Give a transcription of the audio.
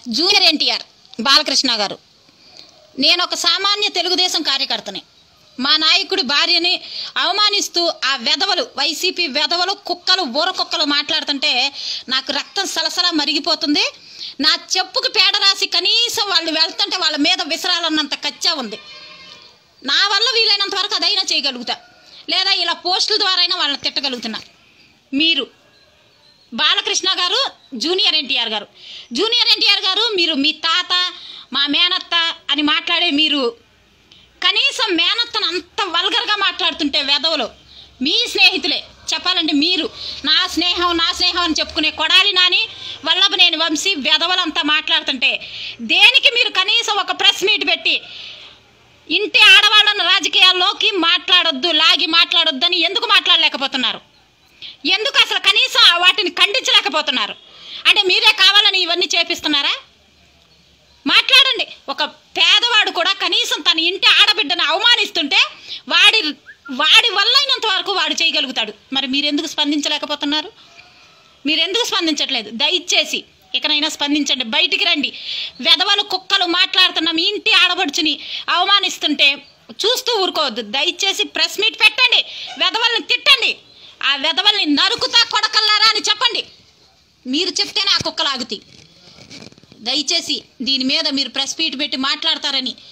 junior NTR Balakrishna గారు నేను ఒక సామాన్య తెలుగుదేశం కార్యకర్తని మా నాయకుడి భార్యని అవమానిస్తూ ఆ వెధవలు వైసీపీ వెధవలు కుక్కలు ఊర కుక్కలు మాట్లాడుతుంటే నాకు రక్తం సలసలా మరిగిపోతుంది నా చెప్పుకి పేడ రాసి కనీసం వాళ్ళు వెళ్తుంటే వాళ్ళ మీద విసరాలన్నంత కచ్చా ఉంది నా వల్ల వీలైనంత వరకు అదైనా చేయగలుగుతా లేదా ఇలా పోస్టుల ద్వారా అయినా వాళ్ళని తిట్టగలుగుతున్నా మీరు బాలకృష్ణ గారు జూనియర్ ఎన్టీఆర్ గారు జూనియర్ ఎన్టీఆర్ గారు మీరు మీ తాత మా మేనత్త అని మాట్లాడే మీరు కనీసం మేనత్తను అంత వల్గర్గా మాట్లాడుతుంటే వెధవలు మీ స్నేహితులే చెప్పాలంటే మీరు నా స్నేహం నా స్నేహం అని చెప్పుకునే కొడాలి నాని వల్లభనేని వంశీ వెధవలంతా మాట్లాడుతుంటే దేనికి మీరు కనీసం ఒక ప్రెస్ మీట్ పెట్టి ఇంటి ఆడవాళ్ళను రాజకీయాల్లోకి మాట్లాడొద్దు లాగి మాట్లాడొద్దని ఎందుకు మాట్లాడలేకపోతున్నారు ఎందుకు అసలు కనీసం ఆ వాటిని ఖండించలేకపోతున్నారు అంటే మీరే కావాలని ఇవన్నీ చేపిస్తున్నారా మాట్లాడండి ఒక పేదవాడు కూడా కనీసం తన ఇంటి ఆడబిడ్డను అవమానిస్తుంటే వాడి వాడి వల్ల అయినంత వరకు వాడు చేయగలుగుతాడు మరి మీరు ఎందుకు స్పందించలేకపోతున్నారు మీరు ఎందుకు స్పందించట్లేదు దయచేసి ఇకనైనా స్పందించండి బయటికి రండి వెధవలు కుక్కలు మాట్లాడుతున్న మీ ఇంటి ఆడబడుచుని అవమానిస్తుంటే చూస్తూ ఊరుకోవద్దు దయచేసి ప్రెస్ మీట్ పెట్టండి వెధవల్ని తిట్టండి ఆ వెధవల్ని నరుకుతా కొడకల్లారా అని చెప్పండి మీరు చెప్తేనే ఆ కుక్కలు ఆగుతాయి దయచేసి దీని మీద మీరు ప్రెస్ మీట్ పెట్టి మాట్లాడతారని